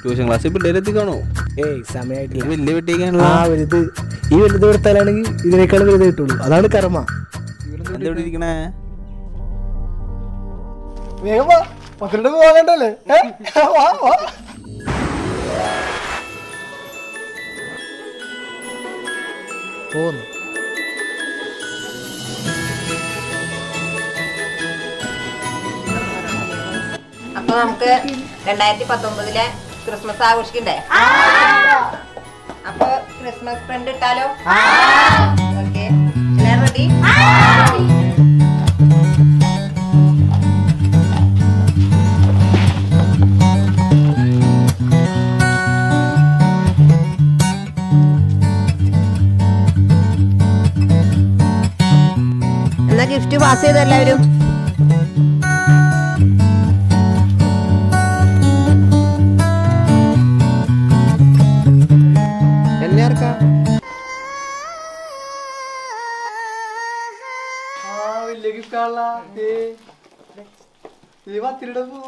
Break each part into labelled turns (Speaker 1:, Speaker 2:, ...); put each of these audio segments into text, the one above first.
Speaker 1: tuition ക്ലാസ്സിൽ പിള്ളേരെത്തി കാണോ
Speaker 2: ഏയ് സമയമായിട്ടില്ല
Speaker 1: വലിയ വെട്ടിക്കാണല്ലോ
Speaker 2: ആ വലുത് ഈ വലുത് കൊടുത്താലാണെങ്കിൽ ഇതിനേക്കാളും വലുത് കിട്ടുള്ളൂ അതാണ് കർമ്മ
Speaker 1: എന്താ ഇവിടെ ഇരിക്കണേ
Speaker 2: വേഗം വാ പന്ത്രണ്ട് പോകാണ്ടല്ലേ വാ വാ പോന്നു
Speaker 3: അപ്പൊ നമുക്ക് രണ്ടായിരത്തി പത്തൊമ്പതിലെ ക്രിസ്മസ് ആഘോഷിക്കണ്ടേ അപ്പൊ ക്രിസ്മസ് ഫ്രണ്ട് ഇട്ടാലോ ഓക്കെ എല്ലാരും റെഡി എന്നാ ഗിഫ്റ്റ് പാസ് ചെയ്തു എല്ലാവരും
Speaker 2: എന്നെ ആർക്കാ ആ വലിയ ഗിഫ്റ്റ് ആണല്ലോ ഈ പത്തിരിയുടെ പോ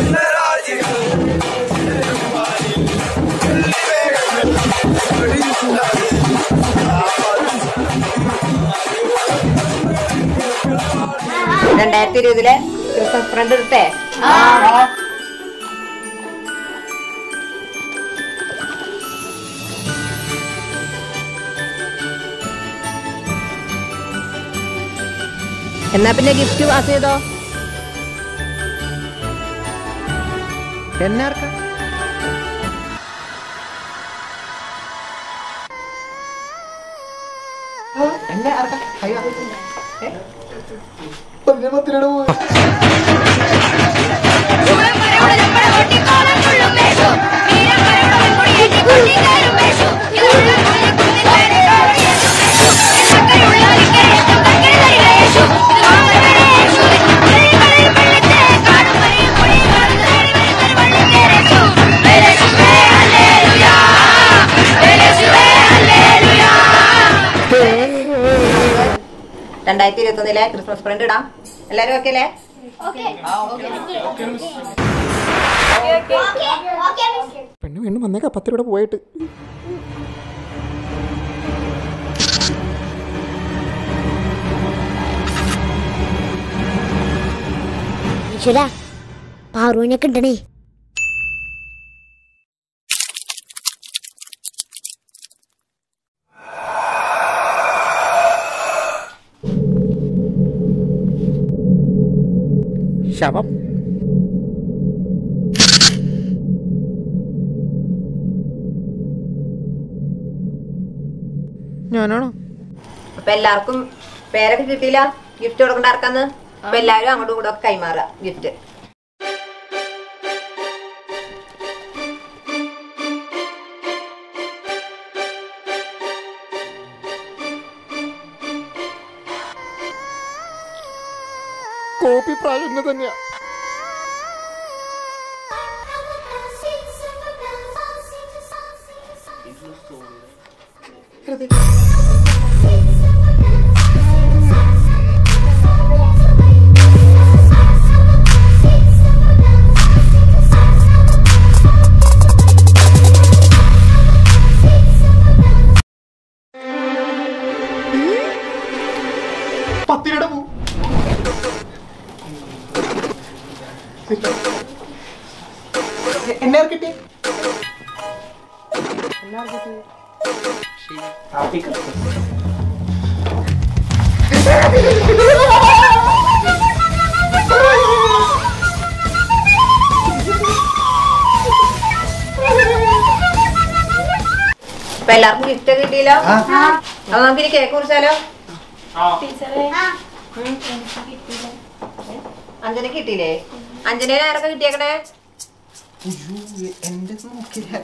Speaker 3: രണ്ടായിരത്തി ഇരുപതിലെ ക്രിസ്മസ് ഫ്രണ്ട് ഇട്ടേ എന്നാ പിന്നെ ഗിഫ്റ്റ് പാസ് ചെയ്തോ
Speaker 2: എന്നെ ആർക്കാ എന്നെ ആർക്കാ അയ്യോ പതിനെ പത്തിരിയുടെ പോ
Speaker 3: രണ്ടായിരത്തി ഇരുപത്തി ഒന്നിലെ ക്രിസ്മസ് ഫ്രണ്ട് ഇടാം എല്ലാരും ഓക്കെ അല്ലേ
Speaker 2: പെണ്ണ് വീണ്ടും വന്നേക്കാ പത്തിരിയുടെ പോയിട്ട്
Speaker 4: ഈശ്വര പാറുവിനെ കിട്ടണേ
Speaker 2: ശവം ഞാനാണോ
Speaker 3: അപ്പൊ എല്ലാവർക്കും പേരൊക്കെ കിട്ടിയില്ല ഗിഫ്റ്റ് കൊടുക്കണ്ട ആർക്കാന്ന് അപ്പൊ എല്ലാവരും അങ്ങോട്ടും കൂടെ ഒക്കെ കൈമാറുക ഗിഫ്റ്റ്
Speaker 2: കോപ്പി പ്രായം തന്നെയാ പത്തിരിയുടെ പോ എന്നെ ആർക്കിട്ടി
Speaker 3: അപ്പൊ എല്ലാവർക്കും ഗിഫ്റ്റ് ഒക്കെ കിട്ടിയല്ലോ അപ്പൊ നമുക്ക് ഇനി കേക്ക് കുറിച്ചാലോ അഞ്ജന കിട്ടിയില്ലേ അഞ്ജനേനെ ആരൊക്കെ കിട്ടിയേക്കണേ
Speaker 2: എന്റെ നോക്കില്ല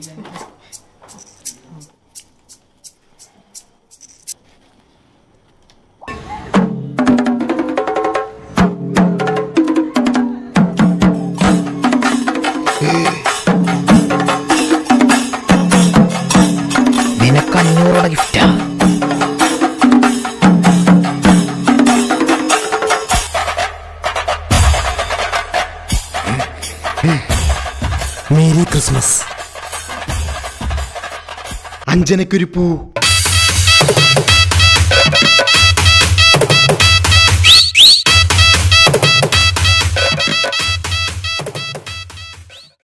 Speaker 5: നിനക്ക് അഞ്ഞൂറുടെ ഗിഫ്റ്റാ
Speaker 6: മേരി ക്രിസ്മസ് അഞ്ജനയ്ക്കൊരു പൂ